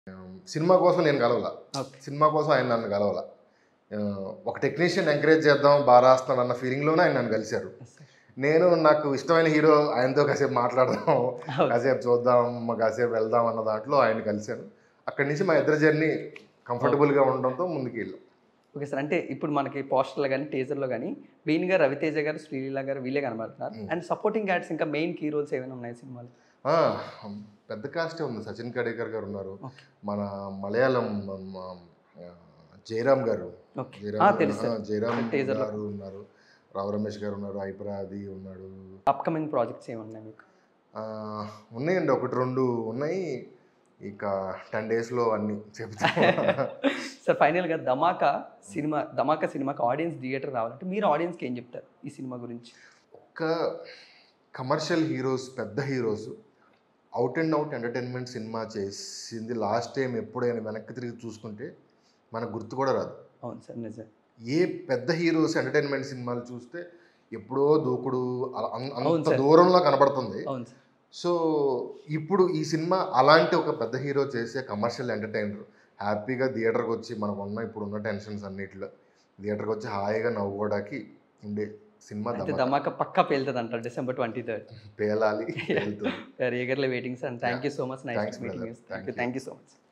Cinema కోసం నేను కలవాల okay cinema కోసం ఆయన నన్ను కలవాల ఆ, ఒక టెక్నీషియన్ ఎంకరేజ్ చేద్దాం బాగా రాస్తాను అన్న ఫీలింగ్లోనే ఆయన నన్ను కలిశారు నేను నాకు ఇష్టమైన హీరో ఆయనతో కాసేపు మాట్లాడదాం కాసేపు చూద్దాం కాసేపు వెళ్దాం అన్న దాంట్లో ఆయన కలిశాను అక్కడి నుంచి మా ఇద్దరు జర్నీ కంఫర్టబుల్గా ఉండడంతో ముందుకు వెళ్ళాం ఓకే సార్ అంటే ఇప్పుడు మనకి పోస్టర్లో కానీ టీజర్లో కానీ మెయిన్గా రవితేజ గారు శ్రీలీల గారు వీళ్ళే కనబడుతున్నారు అండ్ సపోర్టింగ్ యాడ్స్ ఇంకా మెయిన్ కీ రోల్స్ ఏమైనా ఉన్నాయి సినిమాలో ఆ, పెద్ద కాస్టే ఉంది సచిన్ కడేకర్ గారు ఉన్నారు Okay. మన మలయాళం ఆ, జయరామ్ గారు ఓకే జయరామ్ తెలుసు ఆ, జయరామ్ Teaser లో. గారు ఉన్నారు రావు రమేష్ గారు ఉన్నారు ఐపరాది ఉన్నాడు అప్కమింగ్ ప్రాజెక్ట్స్ ఏమి ఉన్నాయి మీకు ఆ, ఉన్నాయండి ఒకటి రెండు ఉన్నాయి ఇక టెన్ డేస్లో అన్నీ చెప్తాను సార్ ఫైనల్గా ధమాకా సినిమా ధమాకా సినిమాకి ఆడియన్స్ థియేటర్ రావాలంటే మీరు ఆడియన్స్కి ఏం చెప్తారు ఈ సినిమా గురించి ఒక్క కమర్షియల్ హీరోస్ పెద్ద heroes out and out entertainment cinema చేసింది లాస్ట్ టైం ఎప్పుడైనా వెనక్కి తిరిగి చూసుకుంటే మనకు గుర్తు కూడా రాదు అవును సార్ నిజం ఏ పెద్ద హీరోస్ ఎంటర్టైన్మెంట్ సినిమాలు చూస్తే ఎప్పుడో దూకుడు అల- అం- అవును అంత సార్. దూరంలో కనబడుతుంది అవును సార్ సో ఇప్పుడు ఈ సినిమా అలాంటి ఒక పెద్ద హీరో చేసే కమర్షియల్ ఎంటర్టైనర్ హ్యాపీగా థియేటర్కి వచ్చి మనకు ఉన్న ఇప్పుడు ఉన్న టెన్షన్స్ అన్నిట్లో థియేటర్కి వచ్చి హాయిగా నవ్వుకోవడానికి ఉండే సినిమా అయితే ధమాకా. ధమాకా పక్కా పేలుతుంది అంటారు డిసెంబర్ ట్వంటీ థర్డ్ పేలాలి వెళ్తుంది eagerly waiting sir thank you so much nice Thanks, meeting brother. Thank you. Thank you so much